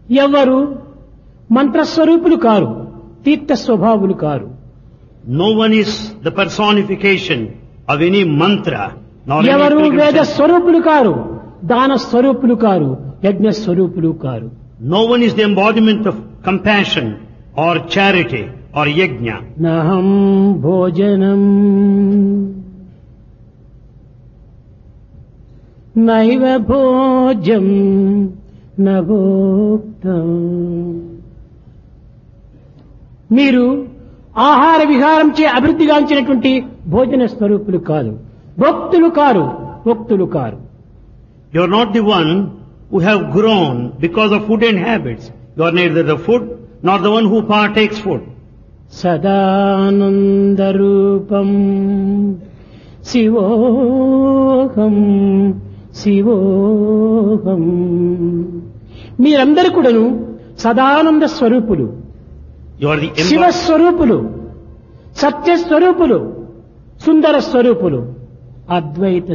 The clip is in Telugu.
ఎవరు మంత్రస్వరూపులు కారు తీర్థ స్వభావులు కారు No one is the personification of any mantra, nor any ఎవరు వేద pilgrim. స్వరూపులు కారు దాన స్వరూపులు కారు యజ్ఞ స్వరూపులు కారు No one is the embodiment of compassion or charity or yajna. నహం భోజనం నైవ భోజం నభోక్తం మీరు ఆహార విహారం చే అభివృద్ధిగాంచినటువంటి భోజన స్వరూపులు కాదు భక్తులు కారు భక్తులు కారు You are not the one who have grown because of food and habits. You are neither the food nor the one who partakes food. సదానందరూపం శివోహం శివోహం మీరందరూ కూడాను Sadananda స్వరూపులు You are the Shiva embod- స్వరూపులు Satya స్వరూపులు Sundara స్వరూపులు Advaita